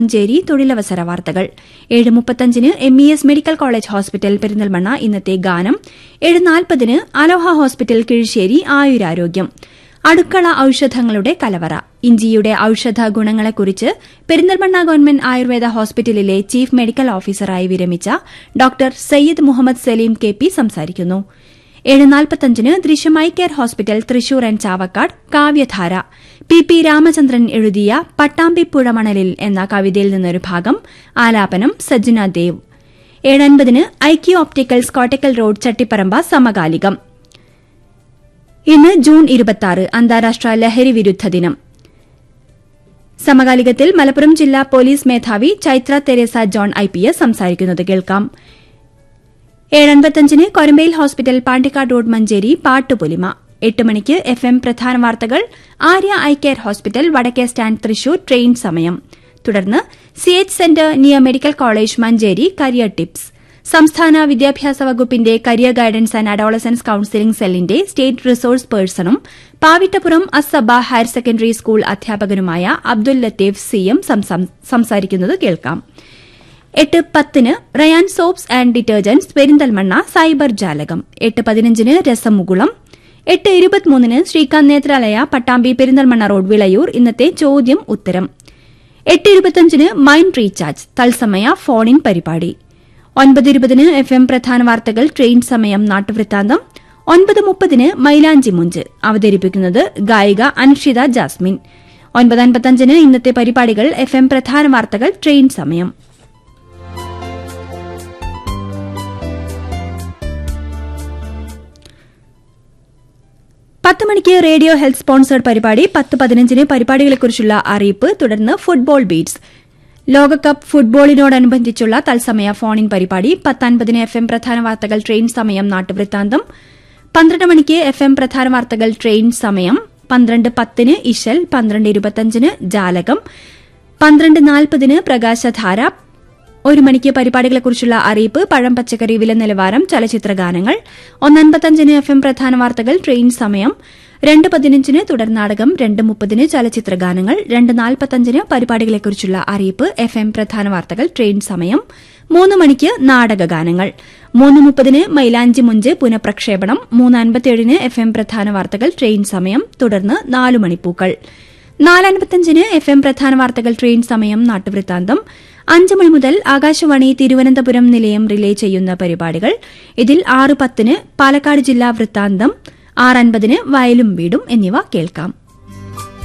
മഞ്ചേരി തൊഴിലവസര വാർത്തകൾ ഏഴ് മുപ്പത്തഞ്ചിന് M E S medical college hospital Perinthalmanna ഇന്നത്തെ ഗാനം ഏഴ് നാൽപ്പതിന് അലോഹ ഹോസ്പിറ്റൽ കിഴിശ്ശേരി ആയുരാരോഗ്യം അടുക്കള ഔഷധങ്ങളുടെ കലവറ ഇഞ്ചിയുടെ ഔഷധ ഗുണങ്ങളെക്കുറിച്ച് പെരിന്തൽമണ്ണ ഗവൺമെന്റ് ആയുർവേദ ഹോസ്പിറ്റലിലെ ചീഫ് മെഡിക്കൽ ഓഫീസറായി വിരമിച്ച doctor Syed Muhammad Saleem K P സംസാരിക്കുന്നു ഏഴ് നാൽപ്പത്തഞ്ചിന് Drishyam I care hospital Thrissur and Chavakkad Kavyadhara P P Ramachandran എഴുതിയ പട്ടാമ്പിപ്പുഴ മണലിൽ എന്ന കവിതയിൽ നിന്നൊരു ഭാഗം ആലാപനം സജ്ജന ദേവ് ഏഴൻപതിന് I Q opticals Kottakkal road Chattiparamba Samakalikam ഇന്ന് ജൂൺ ഇരുപത്തി അന്താരാഷ്ട്ര ലഹരി വിരുദ്ധ ദിനം സമകാലികത്തിൽ മലപ്പുറം ജില്ലാ പോലീസ് മേധാവി Chaithra Teresa John I P S സംസാരിക്കുന്നത് കേൾക്കാം ഏഴൻപത്തഞ്ചിന് കൊരമ്പയിൽ ഹോസ്പിറ്റൽ പാണ്ടിക്കാട് റോഡ് മഞ്ചേരി പാട്ടുപൊലിമ എട്ട് മണിക്ക് എഫ് എം പ്രധാന വാർത്തകൾ ആര്യ ഐ കെയർ ഹോസ്പിറ്റൽ വടക്കേ സ്റ്റാൻഡ് തൃശൂർ ട്രെയിൻ സമയം തുടർന്ന് C H centre near medical college Manjeri career tips സംസ്ഥാന വിദ്യാഭ്യാസ വകുപ്പിന്റെ career guidance and adolescence counselling സെല്ലിന്റെ സ്റ്റേറ്റ് റിസോഴ്സ് പേഴ്സണും Pavittappuram Asaba higher secondary school അധ്യാപകനുമായ അബ്ദുൽ ലത്തീഫ് സി എം സംസാരിക്കുന്നത് കേൾക്കാം എട്ട് പത്തിന് Ryan soaps and detergents Perinthalmanna cyber ജാലകം എട്ട് പതിനഞ്ചിന് രസമുകുളം എട്ട് ഇരുപത്തിമൂന്നിന് ശ്രീകാന്ത് നേത്രാലയ പട്ടാമ്പി പെരിന്തൽമണ്ണ റോഡ് വിളയൂർ ഇന്നത്തെ ചോദ്യം ഉത്തരം എട്ട് ഇരുപത്തിയഞ്ചിന് മൈൻഡ് റീചാർജ് തത്സമയ ഫോൺ ഇൻ പരിപാടി ഒൻപത് ഇരുപതിന് എഫ് എം പ്രധാന വാർത്തകൾ ട്രെയിൻ സമയം നാട്ടുവൃത്താന്തം ഒൻപത് മുപ്പതിന് മൈലാഞ്ചി മുഞ്ച് അവതരിപ്പിക്കുന്നത് ഗായിക അൻഷിത ജാസ്മിൻ ഒൻപത് അൻപത്തഞ്ചിന് ഇന്നത്തെ പരിപാടികൾ എഫ് എം പ്രധാന വാർത്തകൾ ട്രെയിൻ സമയം പത്ത് മണിക്ക് റേഡിയോ ഹെൽത്ത് സ്പോൺസേഡ് പരിപാടി പത്ത് പതിനഞ്ചിന് പരിപാടികളെക്കുറിച്ചുള്ള അറിയിപ്പ് തുടർന്ന് ഫുട്ബോൾ ബീറ്റ്സ് ലോകകപ്പ് ഫുട്ബോളിനോടനുബന്ധിച്ചുള്ള തത്സമയ ഫോൺ ഇൻ പരിപാടി പത്തൊൻപതിന് എഫ് എം പ്രധാന വാർത്തകൾ ട്രെയിൻ സമയം നാട്ടുവൃത്താന്തം പന്ത്രണ്ട് മണിക്ക് എഫ് എം പ്രധാന വാർത്തകൾ ട്രെയിൻ സമയം പന്ത്രണ്ട് പത്തിന് ഇശൽ പന്ത്രണ്ട് ഇരുപത്തഞ്ചിന് ജാലകം പന്ത്രണ്ട് നാൽപ്പതിന് പ്രകാശധാര ഒരു മണിക്ക് പരിപാടികളെക്കുറിച്ചുള്ള അറിയിപ്പ് പഴം പച്ചക്കറി വില നിലവാരം ചലച്ചിത്ര ഗാനങ്ങൾ ഒന്നൻപത്തഞ്ചിന് എഫ് എം പ്രധാന വാർത്തകൾ ട്രെയിൻ സമയം രണ്ട് പതിനഞ്ചിന് തുടർനാടകം രണ്ട് മുപ്പതിന് ചലച്ചിത്ര ഗാനങ്ങൾ രണ്ട് നാൽപ്പത്തഞ്ചിന് പരിപാടികളെക്കുറിച്ചുള്ള അറിയിപ്പ് എഫ് എം പ്രധാന വാർത്തകൾ ട്രെയിൻ സമയം മൂന്ന് മണിക്ക് നാടകഗാനങ്ങൾ മൂന്ന് മുപ്പതിന് മൈലാഞ്ചി മുഞ്ച് പുനഃപ്രക്ഷേപണം മൂന്ന് അൻപത്തിയേഴിന് എഫ് എം പ്രധാന വാർത്തകൾ ട്രെയിൻ സമയം തുടർന്ന് നാലു മണിപ്പൂക്കൾ നാലൻപത്തഞ്ചിന് എഫ് എം പ്രധാന വാർത്തകൾ ട്രെയിൻ സമയം നാട്ടുവൃത്താന്തം അഞ്ച് മണി മുതൽ ആകാശവാണി തിരുവനന്തപുരം നിലയം റിലേ ചെയ്യുന്ന പരിപാടികൾ ഇതിൽ ആറ് പത്തിന് പാലക്കാട് ജില്ലാ വൃത്താന്തം ആറ് അൻപതിന് വയലും വീടും എന്നിവ കേൾക്കാം